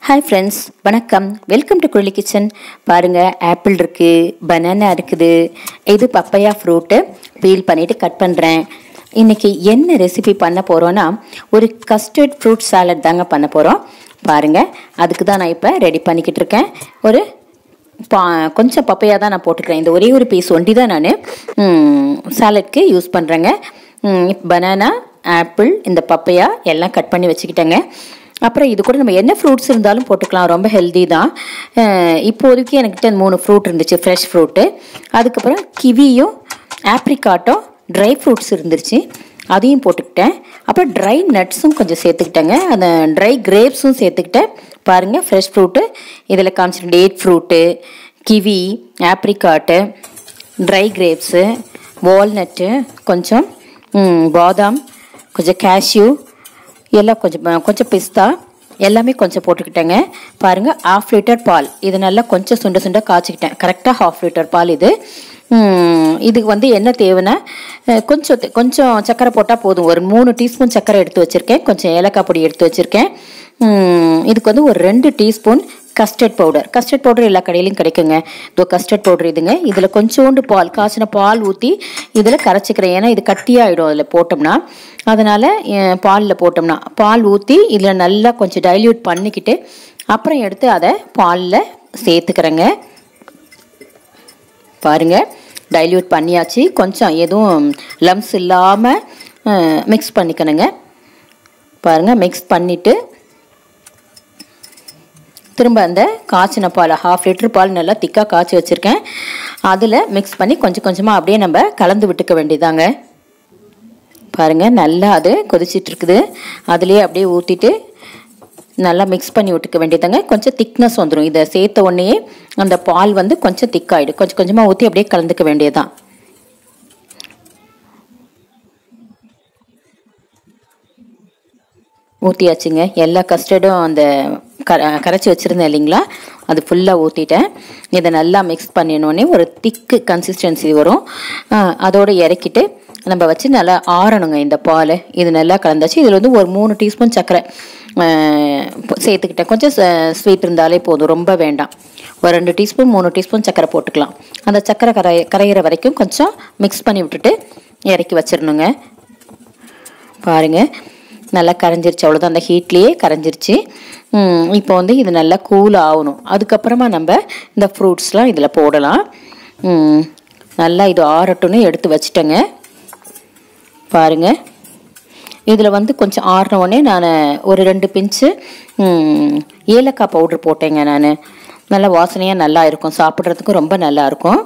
hi friends வணக்கம் welcome to Kuzhali kitchen பாருங்கள் apple இருக்குது பனானா இருக்குது இது பப்பையா ஃப்ரூட்டு பீல் பண்ணிவிட்டு கட் பண்ணுறேன் இன்றைக்கி என்ன ரெசிபி பண்ண போகிறோன்னா ஒரு கஸ்டர்ட் ஃப்ரூட் சாலட் தாங்க பண்ண போகிறோம் பாருங்கள் அதுக்கு தான் நான் இப்போ ரெடி பண்ணிக்கிட்டு இருக்கேன் ஒரு பா கொஞ்சம் பப்பையாக தான் நான் போட்டுக்கிறேன் இந்த ஒரே ஒரு பீஸ் ஒண்டி தான் நான் சாலட்க்கு யூஸ் பண்ணுறேங்க பனானா ஆப்பிள் இந்த பப்பையா எல்லாம் கட் பண்ணி வச்சுக்கிட்டேங்க அப்புறம் இது கூட நம்ம என்ன ஃப்ரூட்ஸ் இருந்தாலும் போட்டுக்கலாம் ரொம்ப ஹெல்தி தான் அஹ் இப்போதைக்கு என்கிட்ட மூணு ஃப்ரூட் இருந்துச்சு ஃப்ரெஷ் ஃப்ரூட்டு அதுக்கப்புறம் கிவியும் ஆப்ரிகாட்டும் ட்ரை ஃப்ரூட்ஸ் இருந்துருச்சு அதையும் போட்டுக்கிட்டேன் அப்புறம் ட்ரை நட்ஸும் கொஞ்சம் சேர்த்துக்கிட்டேங்க அந்த ட்ரை கிரேப்ஸும் சேர்த்துக்கிட்டேன் பாருங்கள் ஃப்ரெஷ் ஃப்ரூட்டு இதில் காமிச்சிட்டு date fruit kiwi apricot dry grapes walnut கொஞ்சம் ம், பாதாம் கொஞ்சம் கேஷ்யூ எல்லாம் கொஞ்சம் கொஞ்சம் பிஸ்தா எல்லாமே கொஞ்சம் போட்டுக்கிட்டேங்க பாருங்கள் ஆஃப் லிட்டர் பால் இது நல்லா கொஞ்சம் சுண்ட சுண்ட காய்ச்சிக்கிட்டேன் கரெக்டாக ஹாஃப் லிட்டர் பால் இது ம், இதுக்கு வந்து என்ன தேவைன்னா அஹ், கொஞ்சம் தே- கொஞ்சம் சர்க்கரை போட்டால் போதும் ஒரு மூணு டீஸ்பூன் சர்க்கரை எடுத்து வச்சுருக்கேன் கொஞ்சம் ஏலக்காய் பொடி எடுத்து வச்சுருக்கேன் இதுக்கு வந்து ஒரு ரெண்டு teaspoon custard powder custard powder எல்லா கடையிலையும் கிடைக்குங்க இதோ கஸ்டர்ட் பவுடர் இதுங்க இதில் கொஞ்சோண்டு பால் காய்ச்சின பால் ஊற்றி இதில் கரைச்சிக்கிறேன் ஏன்னா இது கட்டியாயிடும் அதில் போட்டோம்னா அதனால் பாலில் போட்டோம்னா பால் ஊற்றி இதில் நல்லா கொஞ்சம் டைல்யூட் பண்ணிக்கிட்டு அப்புறம் எடுத்து அதை பாலில் சேர்த்துக்கிறேங்க பாருங்க டைல்யூட் பண்ணியாச்சு கொஞ்சம் எதுவும் லம்ஸ் இல்லாமல் மிக்ஸ் பண்ணிக்கணுங்க பாருங்க மிக்ஸ் பண்ணிவிட்டு திரும்ப அந்த காய்ச்சின பால் ஹாஃப் லிட்டர் பால் நல்லா திக்காக காய்ச்சி வச்சுருக்கேன் அதில் மிக்ஸ் பண்ணி கொஞ்சம் கொஞ்சமாக அப்படியே நம்ம கலந்து விட்டுக்க வேண்டியதாங்க பாருங்கள் நல்லா அது கொதிச்சிட்டு இருக்குது அதுலேயே அப்படியே ஊற்றிட்டு நல்லா மிக்ஸ் பண்ணி விட்டுக்க வேண்டியதாங்க கொஞ்சம் திக்னஸ் வந்துடும் இதை சேர்த்த உடனே அந்த பால் வந்து கொஞ்சம் திக்காயிடும் கொஞ்சம் கொஞ்சமாக ஊற்றி அப்படியே கலந்துக்க வேண்டியதுதான் ஊற்றியாச்சுங்க எல்லா கஸ்டர்டும் அந்த க கரைச்சி வச்சுருந்தேன் இல்லைங்களா அது ஃபுல்லாக ஊற்றிட்டேன் இதை நல்லா மிக்ஸ் பண்ணினோடனே ஒரு திக்கு கன்சிஸ்டன்சி வரும் ஆ, அதோட இறக்கிட்டு நம்ம வச்சு நல்லா ஆறணுங்க இந்த பால் இது நல்லா கலந்தாச்சு இதில் வந்து ஒரு மூணு டீஸ்பூன் சர்க்கரை ஆ, சேர்த்துக்கிட்டேன் கொஞ்சம் ஸ்வீட் இருந்தாலே போதும் ரொம்ப வேண்டாம் ஒரு ரெண்டு டீஸ்பூன் மூணு டீஸ்பூன் சர்க்கரை போட்டுக்கலாம் அந்த சர்க்கரை கரை கரையிற வரைக்கும் கொஞ்சம் மிக்ஸ் பண்ணி விட்டுட்டு இறக்கி வச்சிடணுங்க பாருங்க நல்லா கரைஞ்சிருச்சு அவ்வளோதான் அந்த ஹீட்லேயே கரைஞ்சிருச்சு ம், இப்போ வந்து இது நல்லா கூல் ஆகணும் அதுக்கப்புறமா நம்ம இந்த ஃப்ரூட்ஸ்லாம் இதில் போடலாம் ம், நல்லா இது ஆறட்டும்னு எடுத்து வச்சிட்டேங்க பாருங்க இதில் வந்து கொஞ்சம் ஆறின உடனே நான் ஒரு ரெண்டு பிஞ்சு ம், ஏலக்காய் பவுடர் போட்டேங்க நான் நல்லா வாசனையாக நல்லா இருக்கும் சாப்பிட்றதுக்கும் ரொம்ப நல்லா இருக்கும்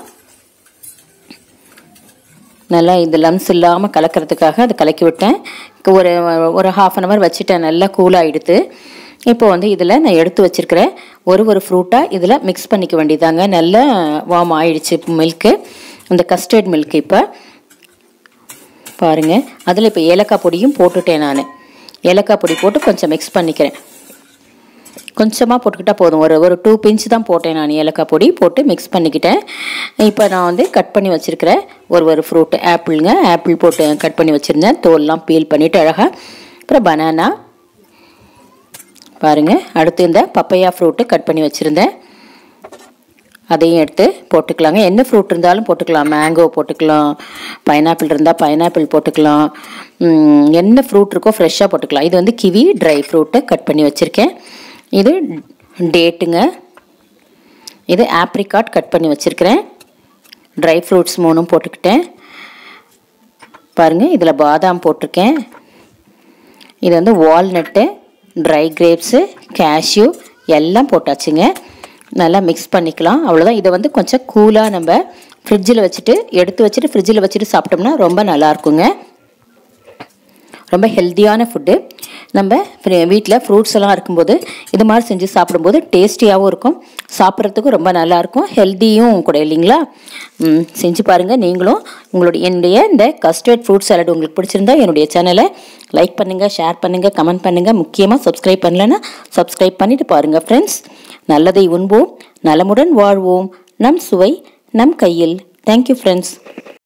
நல்லா இந்த லம்ஸ் இல்லாமல் கலக்கிறதுக்காக அதை கலக்கி விட்டேன் ஒரு ஒரு ஹாஃப் அன் ஹவர் வச்சுட்டேன் நல்லா கூலாகிடுது இப்போ வந்து இதில் நான் எடுத்து வச்சிருக்கிறேன் ஒரு ஒரு ஃப்ரூட்டாக இதில் மிக்ஸ் பண்ணிக்க வேண்டியதாங்க நல்லா வார்ம் ஆயிடுச்சு மில்க்கு இந்த கஸ்டர்ட் மில்க் இப்போ பாருங்கள் அதில் இப்போ ஏலக்காய் பொடியும் போட்டுட்டேன் நான் ஏலக்காய் பொடி போட்டு கொஞ்சம் மிக்ஸ் பண்ணிக்கிறேன் கொஞ்சமாக போட்டுக்கிட்டா போதும் ஒரு ஒரு டூ பிஞ்ச் தான் போட்டேன் நான் ஏலக்காய் பொடி போட்டு மிக்ஸ் பண்ணிக்கிட்டேன் இப்போ நான் வந்து கட் பண்ணி வச்சுருக்கிறேன் ஒரு ஒரு ஃப்ரூட்டு ஆப்பிளுங்க ஆப்பிள் போட்டு கட் பண்ணி வச்சுருந்தேன் தோல்லாம் பீல் பண்ணிவிட்டு அழகாக அப்புறம் பனானா பாருங்கள் அடுத்து இந்த பப்பையா ஃப்ரூட்டு கட் பண்ணி வச்சுருந்தேன் அதையும் எடுத்து போட்டுக்கலாங்க என்ன ஃப்ரூட் இருந்தாலும் போட்டுக்கலாம் மேங்கோ போட்டுக்கலாம் பைனாப்பிள் இருந்தால் பைனாப்பிள் போட்டுக்கலாம் ம், என்ன ஃப்ரூட் இருக்கோ ஃப்ரெஷ்ஷாக போட்டுக்கலாம் இது வந்து கிவி ட்ரை ஃப்ரூட்டை கட் பண்ணி வச்சுருக்கேன் இது டேட்டுங்க இது ஆப்ரிகாட் கட் பண்ணி வச்சுருக்கிறேன் ட்ரை ஃப்ரூட்ஸ் மூணும் போட்டுக்கிட்டேன் பாருங்கள் இதில் பாதாம் போட்டிருக்கேன் இது வந்து வால்நட்டு ட்ரை கிரேப்ஸு கேஷ்யூ எல்லாம் போட்டாச்சுங்க நல்லா மிக்ஸ் பண்ணிக்கலாம் அவ்வளோதான் இதை வந்து கொஞ்சம் கூலாக நம்ம ஃப்ரிட்ஜில் வச்சுட்டு எடுத்து வச்சுட்டு ஃப்ரிட்ஜில் வச்சுட்டு சாப்பிட்டோம்னா ரொம்ப நல்லா இருக்குங்க ரொம்ப ஹெல்த்தியான ஃபுட்டு நம்ம வீட்டில் ஃப்ரூட்ஸ் எல்லாம் இருக்கும்போது இது மாதிரி செஞ்சு சாப்பிடும்போது டேஸ்டியாகவும் இருக்கும் சாப்பிட்றதுக்கும் ரொம்ப நல்லா இருக்கும் ஹெல்த்தியும் கூட இல்லைங்களா ம், செஞ்சு பாருங்கள் நீங்களும் உங்களுடைய என்னுடைய இந்த கஸ்டர்ட் ஃப்ரூட் சாலட் உங்களுக்கு பிடிச்சிருந்தா என்னுடைய சேனலை லைக் பண்ணுங்கள் ஷேர் பண்ணுங்கள் கமெண்ட் பண்ணுங்கள் முக்கியமாக சப்ஸ்கிரைப் பண்ணலைன்னா சப்ஸ்கிரைப் பண்ணிட்டு பாருங்கள் ஃப்ரெண்ட்ஸ் நல்லதை உண்போம் நலமுடன் வாழ்வோம் நம் சுவை நம் கையில் தேங்க்யூ ஃப்ரெண்ட்ஸ்